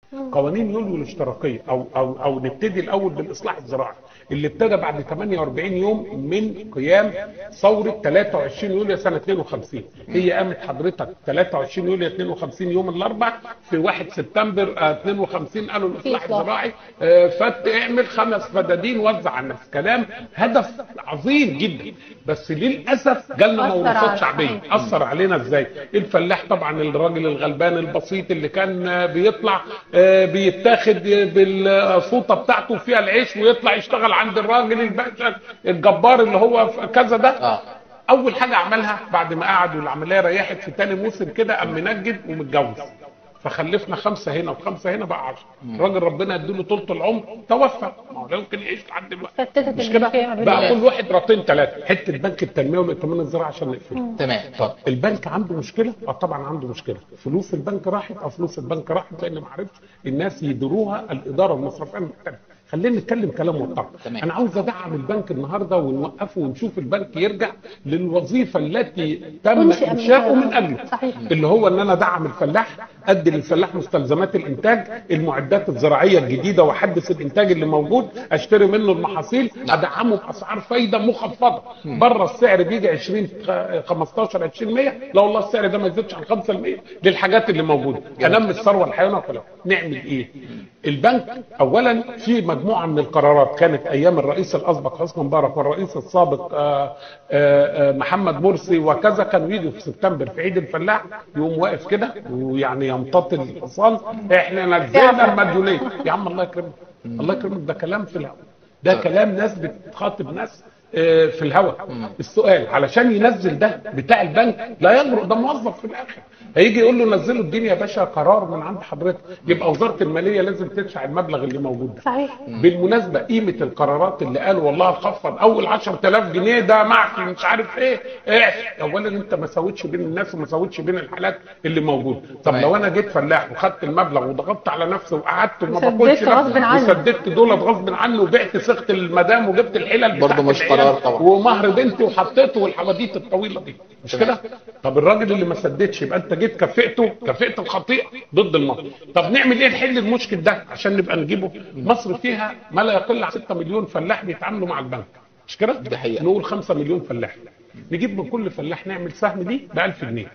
قوانين يوليو الاشتراكيه او او او نبتدي الاول بالاصلاح الزراعي اللي ابتدى بعد 48 يوم من قيام ثوره 23 يوليو سنه 52 هي قامت حضرتك 23 يوليو 52 يوم الاربع في 1 سبتمبر آه، 52 قالوا الاصلاح إصلاح. الزراعي آه، فت اعمل خمس فدادين وزع على الناس كلام هدف عظيم جدا بس للاسف جالنا أثر موروثات على- شعبيه اثر علينا ازاي الفلاح طبعا الراجل الغلبان البسيط اللي كان آه، بيطلع آه، بيتاخد بالفوطه بتاعته فيها العيش ويطلع يشتغل عند الراجل الباشا الجبار اللي هو في كذا ده اه اول حاجه عملها بعد ما قعد والعمليه ريحت في تاني موسم كده قام منجد ومتجوز فخلفنا خمسه هنا وخمسه هنا بقى 10 الراجل ربنا يديله طولة العمر توفى ما هو لا يمكن يعيش لحد دلوقتي فتتت مش كده المشكلة ما بين بقى الناس. كل واحد راتين ثلاثه حته بنك التنميه والائتمان الزراعي عشان نقفله تمام اتفضل البنك عنده مشكله اه طبعا عنده مشكله فلوس البنك راحت اه فلوس البنك راحت لان ما عرفش الناس يديروها الاداره المصرفيه المحترفه خلينا نتكلم كلام محترم تمام. انا عاوز ادعم البنك النهارده ونوقفه ونشوف البنك يرجع للوظيفه التي تم أنشئ من انشاؤه أجلها. من اجله صحيح. اللي هو ان انا ادعم الفلاح ادي للفلاح مستلزمات الانتاج المعدات الزراعيه الجديده واحدث الانتاج اللي موجود اشتري منه المحاصيل ادعمه باسعار فايده مخفضه بره السعر بيجي 20 خ- 15 20 100 لا والله السعر ده ما يزيدش عن 5% للحاجات اللي موجوده انمي الثروه الحيوانيه وكلام نعمل ايه البنك اولا في مجموعه من القرارات كانت ايام الرئيس الاسبق حسني مبارك والرئيس السابق آه، آه، آه، محمد مرسي وكذا كانوا يجوا في سبتمبر في عيد الفلاح يقوم واقف كده ويعني يمتطي الحصان احنا نزلنا المديونيه يا عم الله يكرمك الله يكرمك ده كلام في الهواء ده كلام ناس بتخاطب ناس آه، في الهواء السؤال علشان ينزل ده بتاع البنك لا يجرؤ ده موظف في الاخر هيجي يقول له نزلوا الدنيا يا باشا قرار من عند حضرتك يبقى وزاره الماليه لازم تدفع المبلغ اللي موجود ده صحيح بالمناسبه قيمه القرارات اللي قالوا والله خفض اول 10000 جنيه ده معفي مش عارف ايه, إيه. اولا انت ما سويتش بين الناس وما سويتش بين الحالات اللي موجوده طب تمام. لو انا جيت فلاح وخدت المبلغ وضغطت على نفسي وقعدت وما وسددت باكلش غصب نفسي عني. وسددت دولت غصب عني وبعت صيغه المدام وجبت الحلل برضه بتاعت مش العيال قرار طبعا. ومهر بنتي وحطيته والحواديت الطويله دي مش تمام. كده طب الراجل اللي ما سددش يبقى انت جيت كفئته كفئت الخطيئه ضد المصر طب نعمل ايه نحل المشكل ده عشان نبقى نجيبه مصر فيها ما لا يقل عن 6 مليون فلاح بيتعاملوا مع البنك مش كده دي حقيقة. نقول 5 مليون فلاح نجيب من كل فلاح نعمل سهم دي ب 1000 جنيه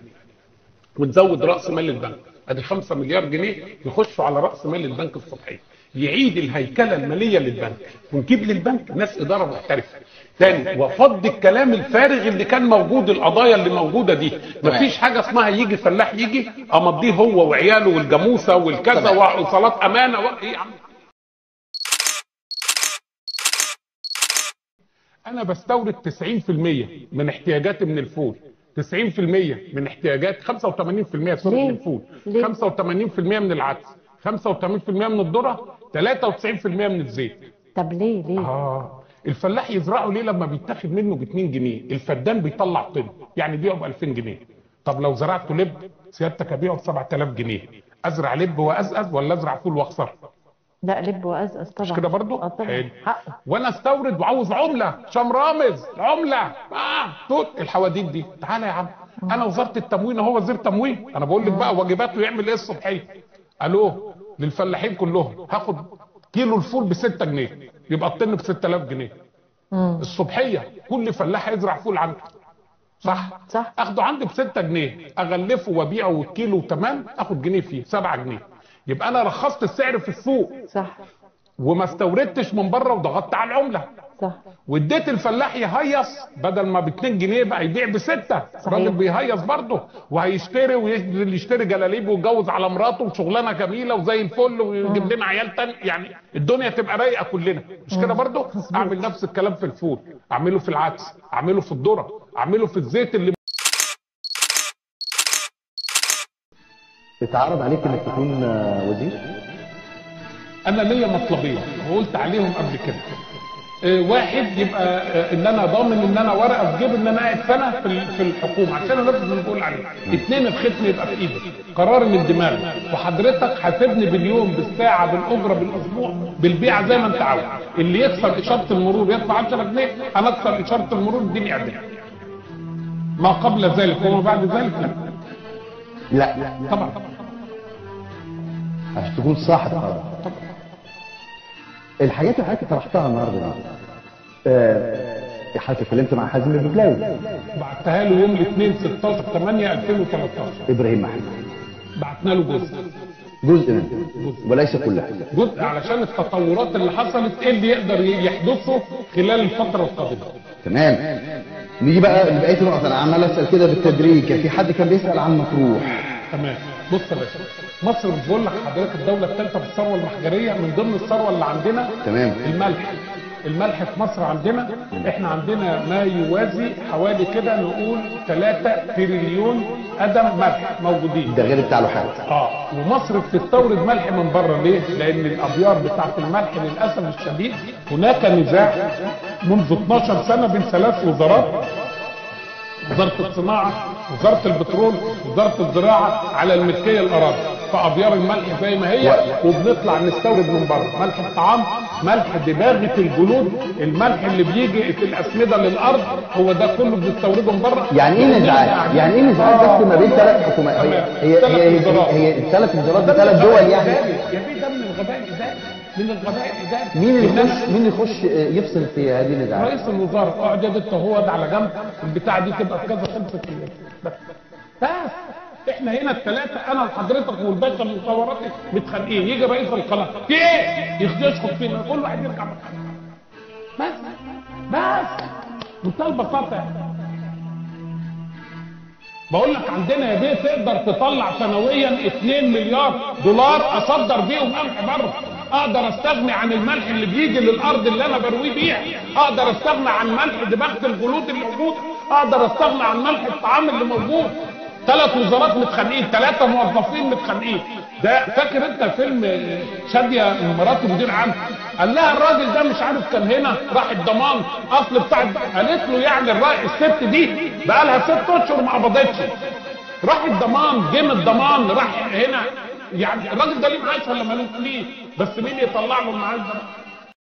ونزود راس مال البنك ادي 5 مليار جنيه يخشوا على راس مال البنك الصبحيه يعيد الهيكله الماليه للبنك ونجيب للبنك ناس اداره محترفه تاني وفض الكلام الفارغ اللي كان موجود القضايا اللي موجوده دي مفيش حاجه اسمها يجي فلاح يجي امضيه هو وعياله والجاموسه والكذا تمام. وايصالات امانه و... ايه يا عم انا بستورد 90% من احتياجاتي من الفول 90% من احتياجات 85% سوري ليه؟ من الفول ليه؟ 85% من العدس 85% من الذره 93% من الزيت طب ليه ليه اه الفلاح يزرعه ليه لما بيتاخد منه ب 2 جنيه الفدان بيطلع طن يعني بيعه ب 2000 جنيه طب لو زرعته لب سيادتك ابيعه ب 7000 جنيه ازرع لب وازقز ولا ازرع فول واخسر لا لب وازقز طبعا مش كده برضو اه طبعا حلو. حقه وانا استورد وعاوز عمله شام رامز عمله اه توت الحواديت دي تعالى يا عم انا وزاره التموين اهو وزير تموين انا بقول لك بقى واجباته يعمل ايه الصبحيه الو للفلاحين كلهم هاخد كيلو الفول ب 6 جنيه يبقى الطن ب 6000 جنيه مم. الصبحيه كل فلاح يزرع فول عنده صح صح. اخده عندي ب 6 جنيه اغلفه وابيعه والكيلو تمام اخد جنيه فيه 7 جنيه يبقى انا رخصت السعر في السوق صح وما استوردتش من بره وضغطت على العمله صح واديت الفلاح يهيص بدل ما ب 2 جنيه بقى يبيع بسته الراجل بيهيص برضه وهيشتري وينزل يشتري جلاليب ويتجوز على مراته وشغلانه جميله وزي الفل ويجيب لنا عيال تاني يعني الدنيا تبقى رايقه كلنا مش كده برضه اعمل نفس الكلام في الفول اعمله في العدس اعمله في الذره اعمله في الزيت اللي اتعرض عليك انك تكون آه، وزير انا ليا مطلبين وقلت عليهم قبل كده آه، واحد يبقى آه، ان انا ضامن ان انا ورقه في جيب ان انا قاعد سنه في ال- في الحكومه عشان انفذ اللي بقول عليه اثنين الختم يبقى في ايدي قرار من دماغي وحضرتك حاسبني باليوم بالساعه بالاجره بالاسبوع بالبيعه زي ما انت عاوز اللي يكسر اشاره المرور يدفع 10 جنيه انا اكسر اشاره المرور اديني اعدام ما قبل ذلك وما بعد ذلك لا لا طبعا عشان تكون صاحب قرار الحاجات اللي حضرتك طرحتها النهارده دي آه، حضرتك اتكلمت مع حازم الببلاوي بعتها له يوم الاثنين 16 8 2013 ابراهيم محمد بعتنا له جزء جزء منه وليس كلها جزء علشان التطورات اللي حصلت ايه اللي يقدر يحدثه خلال الفتره القادمه تمام نيجي بقى لبقيه النقط انا عمال اسال كده بالتدريج كان في حد كان بيسال عن مطروح تمام بص يا باشا مصر مش بقول لك حضرتك الدوله الثالثه في الثروه المحجريه من ضمن الثروه اللي عندنا تمام. الملح الملح في مصر عندنا احنا عندنا ما يوازي حوالي كده نقول 3 تريليون قدم ملح موجودين ده غير بتاع لوحات اه ومصر بتستورد ملح من بره ليه؟ لان الابيار بتاعت الملح للاسف الشديد هناك نزاع منذ 12 سنه بين ثلاث وزارات وزاره الصناعه وزاره البترول وزاره الزراعه على الملكيه الاراضي فابيار الملح زي ما هي وبنطلع نستورد من بره ملح الطعام ملح دباغه الجلود الملح اللي بيجي في الاسمده للارض هو ده كله بنستورده من بره يعني ايه نزاعات يعني ايه نزاعات بس ما بين ثلاث حكومات هي هي هي, هي, هي الثلاث وزارات بثلاث دول يعني يا بيه ده من الغباء الاداري من الغباء الاداري مين اللي الناس- يخش مين اللي يخش يفصل في هذه النزاعات رئيس الوزراء اقعد يا دكتور هو ده على جنب البتاع دي تبقى في كذا خلصت الليل بس بس احنا هنا الثلاثه انا وحضرتك والباشا المصورات متخانقين يجي رئيس القناه في ايه؟ يشخط فينا كل واحد يرجع مكانه بس بس منتهى البساطه يعني. بقول لك عندنا يا بيه تقدر تطلع سنويا 2 مليار دولار اصدر بيهم قمح بره اقدر استغني عن الملح اللي بيجي للارض اللي انا برويه بيها اقدر استغنى عن ملح دباغه الجلود اللي موجود اقدر استغنى عن ملح الطعام اللي موجود ثلاث وزارات متخانقين ثلاثه موظفين متخانقين ده فاكر انت فيلم آه، شاديه مرات مدير عام قال لها الراجل ده مش عارف كان هنا راح الضمان اصل بتاع قالت له يعني الراجل الست دي بقى لها ست اشهر ما قبضتش راح الضمان جه من الضمان راح هنا يعني الراجل ده ليه معاش ولا مالوش ليه بس مين يطلع له المعاش ده